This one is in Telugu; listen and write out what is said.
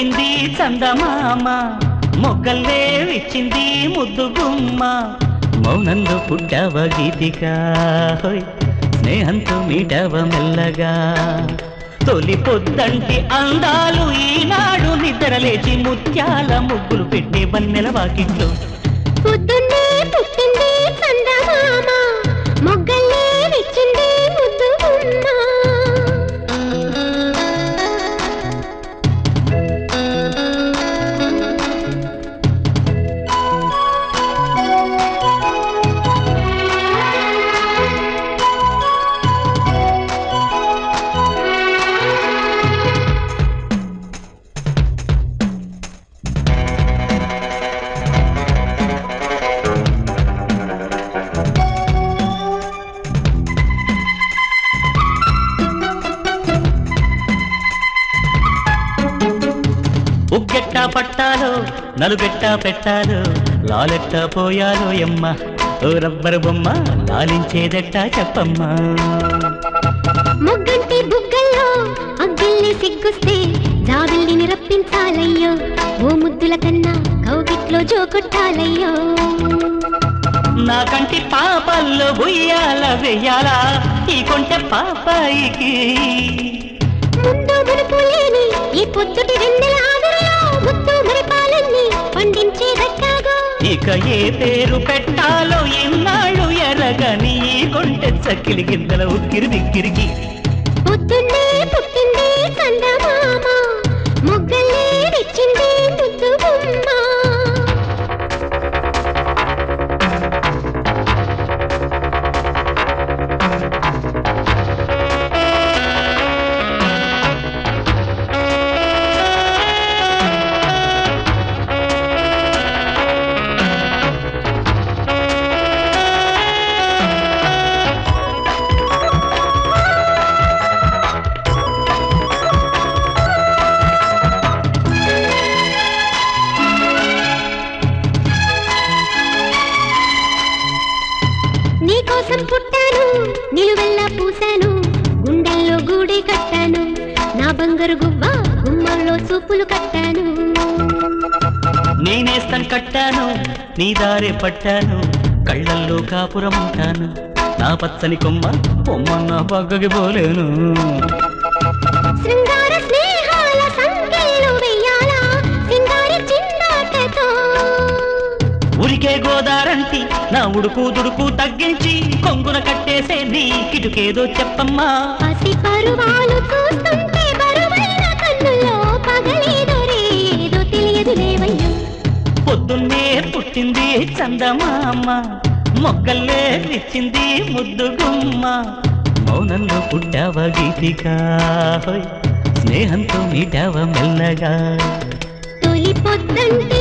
పుట్టింది చందమామ మొగ్గల్లే విచ్చింది ముద్దు గుమ్మ మౌనంలో పుట్టావ గీతిక హోయ్ స్నేహంతో మీటవ మెల్లగా తొలి పొద్దంటి అందాలు ఈనాడు నిద్రలేచి ముత్యాల ముగ్గులు పెట్టే వన్నెల వాకిట్లో పొద్దున్నే పుట్టింది చందమామ మొగ్గల్లే విచ్చింది ముద్దు గుమ్మ ఉగ్గెట్ట పట్టాలో నలుగెట్ట పెట్టాలో లాలెట్ట పోయాలో ఎమ్మ ఓ రబ్బరు బొమ్మ లాలించేదెట్ట చెప్పమ్మా మొగ్గంటి బుగ్గల్లో అగ్గిల్ని సిగ్గుస్తే జాబిల్లిని రప్పించాలయ్యో ఓ ముద్దుల కన్నా కౌగిట్లో జోకొట్టాలయ్యో నా కంటి పాపల్లో బుయ్యాల వెయ్యాలా ఈ కొంటె పాపాయికి ముందు మునుపు లేని ఈ పొద్దుటి వెన్నెల ఆవిరిలో ముద్దు మురిపాలన్నీ పండించేదట్టాగో ఇక ఏ పేరు పెట్టాలో ఎన్నాళ్ళు ఎరగని ఈ కొంటె చక్కిలి గిందల ఉక్కిరి బిక్కిరికి పొద్దున్నే పుట్టింది చందమామ మొగ్గల్లే విచ్చింది ముద్దు గుమ్మ నీకోసం పుట్టాను నిలువెల్లా పూసాను గుండెల్లో గూడే కట్టాను నా బంగారు గువ్వ గుమ్మంలో సూపులు కట్టాను నేనేస్తం కట్టాను నీ దారే పట్టాను కళ్ళల్లో కాపురం ఉంటాను నా పచ్చని కొమ్మ పొమ్మన్న పక్కకి పోలేను శృంగార స్నేహాల సంఖ్యలు వెయ్యాలా సింగారి చిన్నాటతో ఉరికే గోదారంటి నా ఉడుకు దుడుకు తగ్గించి కొంగున కట్టేసే నీ కిటుకేదో చెప్పమ్మా పసి పరువాలు చూస్తుంటే బరువైన కన్నుల్లో పగలేదో రేదో తెలియదు లేవయ్యో పొద్దున్నే పుట్టింది చందమామ మొగ్గల్లే ఇచ్చింది ముద్దు గుమ్మ మౌనంలో పుట్టావ గీతిక హోయ్, స్నేహంతో మీటావ మెల్లగా తొలి పొద్దంటే